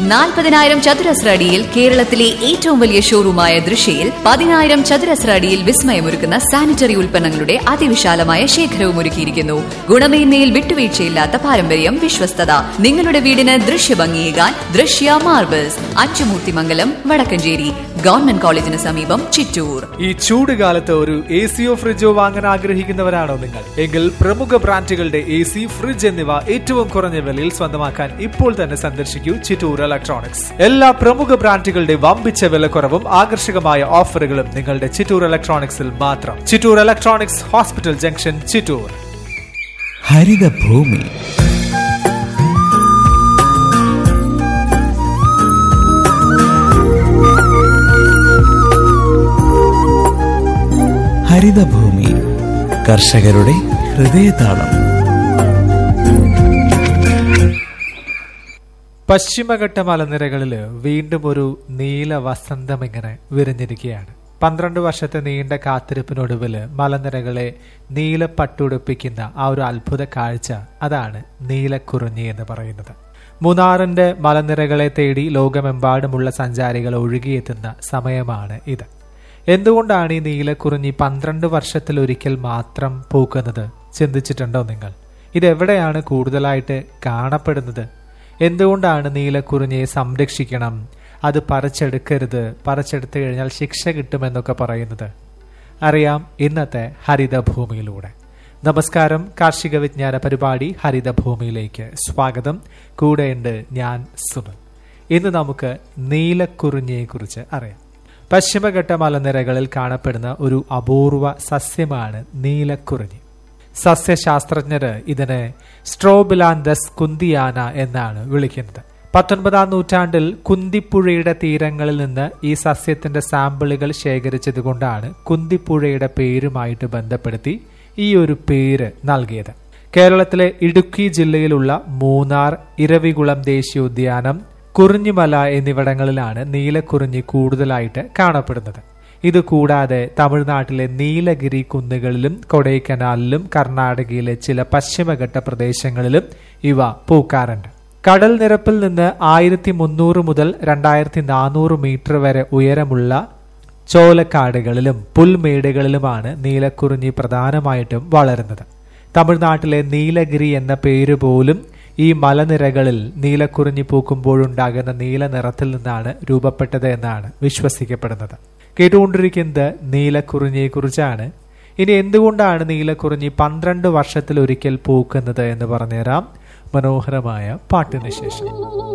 നാൽപ്പതിനായിരം ചതുരശ്ര അടിയിൽ കേരളത്തിലെ ഏറ്റവും വലിയ ഷോറൂമായ ദൃശ്യയിൽ പതിനായിരം ചതുരശ്ര അടിയിൽ വിസ്മയമൊരുക്കുന്ന സാനിറ്ററി ഉൽപ്പന്നങ്ങളുടെ അതിവിശാലമായ ശേഖരവും ഒരുക്കിയിരിക്കുന്നു ഗുണമേന്മയിൽ വിട്ടുവീഴ്ചയില്ലാത്ത പാരമ്പര്യം വിശ്വസ്തത നിങ്ങളുടെ വീടിന് ദൃശ്യഭംഗിയേകാൻ ദൃശ്യ മാർബിൾസ് അച്ചുമൂർത്തിമംഗലം വടക്കഞ്ചേരി ഗവൺമെന്റ് കോളേജിന് സമീപം ചിറ്റൂർ ഈ ചൂട് കാലത്ത് ഒരു എ സിയോ ഫ്രിഡ്ജോ വാങ്ങാൻ ആഗ്രഹിക്കുന്നവരാണോ നിങ്ങൾ എങ്കിൽ പ്രമുഖ ബ്രാൻഡുകളുടെ എ സി ഫ്രിഡ്ജ് എന്നിവ ഏറ്റവും കുറഞ്ഞ വിലയിൽ സ്വന്തമാക്കാൻ ഇപ്പോൾ തന്നെ സന്ദർശിക്കൂ ചിറ്റൂർ ഇലക്ട്രോണിക്സ് എല്ലാ പ്രമുഖ ബ്രാൻഡുകളുടെ വമ്പിച്ച വിലക്കുറവും ആകർഷകമായ ഓഫറുകളും നിങ്ങളുടെ ചിറ്റൂർ ഇലക്ട്രോണിക്സിൽ മാത്രം Chittur electronics hospital junction Chittur Harithabhoomi Harithabhoomi കർഷകരുടെ ഹൃദയതാളം പശ്ചിമഘട്ട മലനിരകളിൽ വീണ്ടും ഒരു നീല വസന്തം ഇങ്ങനെ വിരിഞ്ഞിരിക്കുകയാണ് പന്ത്രണ്ട് വർഷത്തെ നീണ്ട കാത്തിരിപ്പിനൊടുവിൽ മലനിരകളെ നീല പട്ടുടുപ്പിക്കുന്ന ആ ഒരു അത്ഭുത കാഴ്ച അതാണ് നീലക്കുറിഞ്ഞി എന്ന് പറയുന്നത് മൂന്നാറിന്റെ മലനിരകളെ തേടി ലോകമെമ്പാടുമുള്ള സഞ്ചാരികൾ ഒഴുകിയെത്തുന്ന സമയമാണ് ഇത് എന്തുകൊണ്ടാണ് ഈ നീലക്കുറിഞ്ഞി പന്ത്രണ്ട് വർഷത്തിലൊരിക്കൽ മാത്രം പൂക്കുന്നത് ചിന്തിച്ചിട്ടുണ്ടോ നിങ്ങൾ ഇതെവിടെയാണ് കൂടുതലായിട്ട് കാണപ്പെടുന്നത് എന്തുകൊണ്ടാണ് നീലക്കുറിഞ്ഞിയെ സംരക്ഷിക്കണം അത് പറിച്ചെടുക്കരുത് പറിച്ചെടുത്തു കഴിഞ്ഞാൽ ശിക്ഷ കിട്ടുമെന്നൊക്കെ പറയുന്നത് അറിയാം ഇന്നത്തെ ഹരിതഭൂമിയിലൂടെ നമസ്കാരം കാർഷിക വിജ്ഞാന പരിപാടി ഹരിതഭൂമിയിലേക്ക് സ്വാഗതം കൂടെയുണ്ട് ഞാൻ സുനിൽ ഇന്ന് നമുക്ക് നീലക്കുറിഞ്ഞിയെക്കുറിച്ച് അറിയാം പശ്ചിമഘട്ട മലനിരകളിൽ കാണപ്പെടുന്ന ഒരു അപൂർവ സസ്യമാണ് നീലക്കുറിഞ്ഞി സസ്യശാസ്ത്രജ്ഞര് ഇതിനെ സ്ട്രോബിലാന്തസ് കുന്തിയാന എന്നാണ് വിളിക്കുന്നത് പത്തൊൻപതാം നൂറ്റാണ്ടിൽ കുന്തിപ്പുഴയുടെ തീരങ്ങളിൽ നിന്ന് ഈ സസ്യത്തിന്റെ സാമ്പിളുകൾ ശേഖരിച്ചതുകൊണ്ടാണ് കുന്തിപ്പുഴയുടെ പേരുമായിട്ട് ബന്ധപ്പെടുത്തി ഈ ഒരു പേര് നൽകിയത് കേരളത്തിലെ ഇടുക്കി ജില്ലയിലുള്ള മൂന്നാർ ഇരവികുളം ദേശീയോദ്യാനം കുറിഞ്ഞിമല എന്നിവിടങ്ങളിലാണ് നീലക്കുറിഞ്ഞി കൂടുതലായിട്ട് കാണപ്പെടുന്നത് ഇത് കൂടാതെ തമിഴ്നാട്ടിലെ നീലഗിരി കുന്നുകളിലും കൊടൈക്കനാലിലും കർണാടകയിലെ ചില പശ്ചിമഘട്ട പ്രദേശങ്ങളിലും ഇവ പൂക്കാറുണ്ട് കടൽ നിരപ്പിൽ നിന്ന് ആയിരത്തി മുന്നൂറ് മുതൽ രണ്ടായിരത്തി നാനൂറ് മീറ്റർ വരെ ഉയരമുള്ള ചോലക്കാടുകളിലും പുൽമേടുകളിലുമാണ് നീലക്കുറിഞ്ഞി പ്രധാനമായിട്ടും വളരുന്നത് തമിഴ്നാട്ടിലെ നീലഗിരി എന്ന പേര് പോലും ഈ മലനിരകളിൽ നീലക്കുറിഞ്ഞി പൂക്കുമ്പോഴുണ്ടാകുന്ന നീല നിറത്തിൽ നിന്നാണ് രൂപപ്പെട്ടത് എന്നാണ് വിശ്വസിക്കപ്പെടുന്നത് കേട്ടുകൊണ്ടിരിക്കുന്നത് നീലക്കുറിഞ്ഞിയെ കുറിച്ചാണ് ഇനി എന്തുകൊണ്ടാണ് നീലക്കുറിഞ്ഞി പന്ത്രണ്ട് വർഷത്തിൽ ഒരിക്കൽ പൂക്കുന്നത് എന്ന് പറഞ്ഞുതരാം മനോഹരമായ പാട്ടിന് ശേഷം